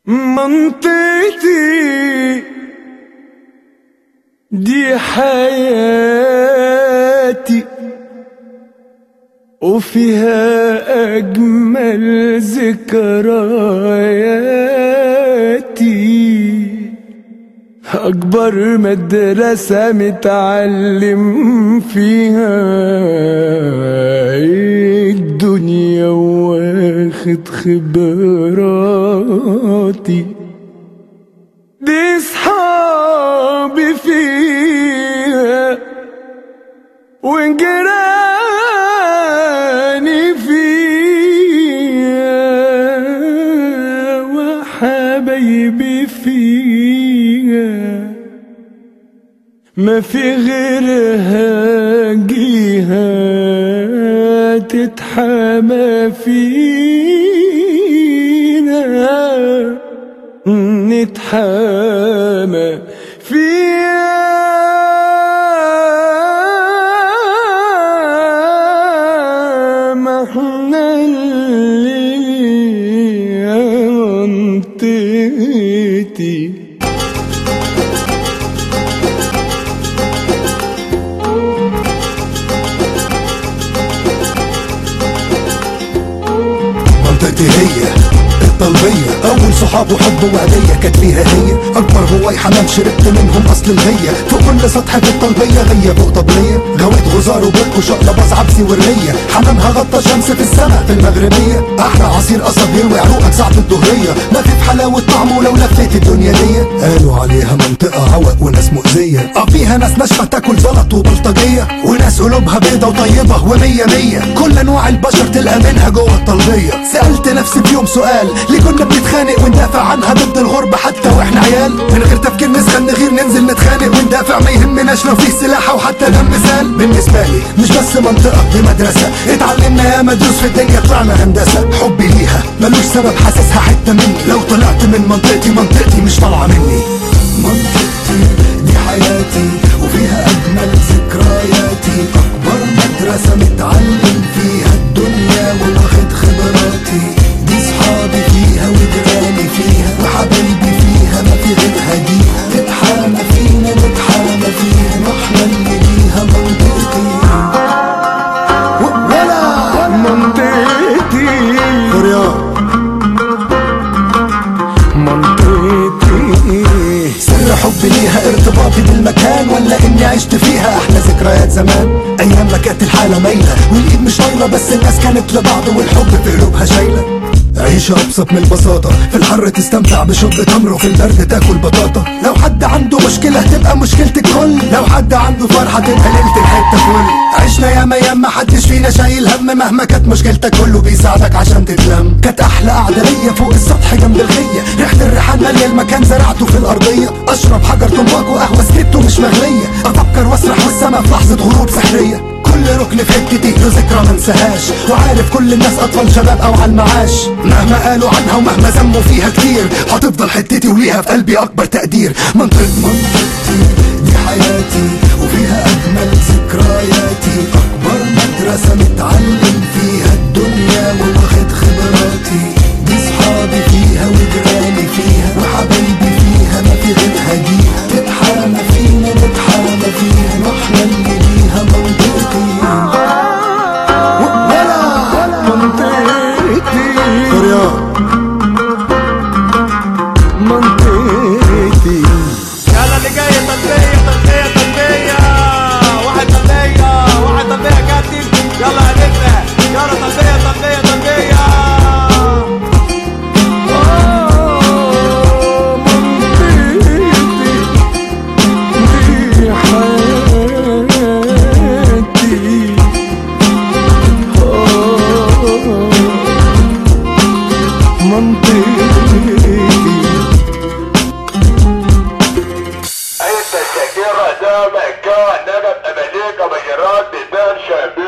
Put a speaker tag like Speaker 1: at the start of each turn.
Speaker 1: منطقتي دي حياتي وفيها أجمل ذكرياتي أكبر مدرسة متعلم فيها الدنيا واخد خبراتي دي صحابي فيها وجيراني فيها وحبايبي فيها ما في غيرها جيها تتحامى فينا نتحامى فيها ما احنا اللي انطيتي
Speaker 2: منطقتي هي الطلبية أول صحاب وحب وهدية كانت فيها هي أكبر هواي حمام شربت منهم أصل الهية فوق كل سطح في الطلبية غية فوق طبلية غويت غزار وبرك وشقلب عبسي ورمية حمامها غطى شمس في السماء في المغربية أحلى عصير قصب يروي عروقك ساعة الظهرية ما في بحلاوة طعمه لو لفيت الدنيا دي قالوا عليها منطقة عوق وناس مؤذية اه فيها ناس ناشفة تاكل زلط وبلطجية وناس قلوبها بيضة وطيبة ومية مية كل أنواع البشر تلقى منها جوه الطلبية سألت نفسي في يوم سؤال ليه كنا بنتخانق وندافع عنها ضد الغربة حتى واحنا عيال من غير تفكير نسخن نغير ننزل نتخانق وندافع ما يهمناش لو في سلاح او حتى دم سال بالنسبة لي مش بس منطقة دي مدرسة اتعلمنا يا مدروس في الدنيا طلعنا هندسة حبي ليها ملوش سبب حاسسها حتة مني لو طلعت من منطقتي منطقتي مش طالعة مني منطقتي دي حياتي وفيها أجمل ذكرياتي أكبر مدرسة متعلم فيها الدنيا واخد خبراتي دي صحابي فيها وجيراني فيها وحبايبي فيها ما في غيرها دي نتحامى فينا نتحامى فيها واحنا اللي ليها منطقتي ولا
Speaker 1: منطقتي
Speaker 2: فريان
Speaker 1: منطقتي
Speaker 2: سر حبي ليها ارتباطي بالمكان ولا اني عشت فيها احلى ذكريات زمان ايام ما كانت الحاله مايله والايد مش طايله بس الناس كانت لبعض والحب في قلوبها شايله عيشة أبسط من البساطة في الحر تستمتع بشرب تمر وفي البرد تاكل بطاطا لو حد عنده مشكلة تبقى مشكلتك كل لو حد عنده فرحة تبقى ليلة الحتة فل عشنا ياما ياما محدش فينا شايل هم مهما كانت مشكلتك كله بيساعدك عشان تتلم كانت أحلى قعدة ليا فوق السطح جنب الغية ريحة الريحان مالية المكان زرعته في الأرضية أشرب حجر تمباك وقهوة سكتو مش مغلية أفكر وأسرح والسما في لحظة غروب سحرية كل ركن في حتتي له ذكرى منساهاش وعارف كل الناس اطفال شباب او على المعاش مهما قالوا عنها ومهما ذموا فيها كتير هتفضل حتتي وليها في قلبي اكبر تقدير منطقة منطقتي دي حياتي وفيها اجمل ذكرياتي اكبر مدرسة متعلم فيها الدنيا واخد خبراتي دي صحابي فيها وجيراني فيها وحبايبي فيها ما في غيرها دي تتحامى فينا نتحامى فيها واحنا اللي ليها منطقتي ولا
Speaker 1: منطقتي
Speaker 2: فريان
Speaker 1: منطقتي
Speaker 3: يلا اللي جاي تنبيه تنبيه تنبيه واحد تنبيه واحد تنبيه كاتب يلا يا نجمة يلا تنبيه تنبيه تنبيه
Speaker 1: دي حياتي منطقتي
Speaker 3: انت الذاكرة ده مكان نجم امريكا بجرات بيبان شابين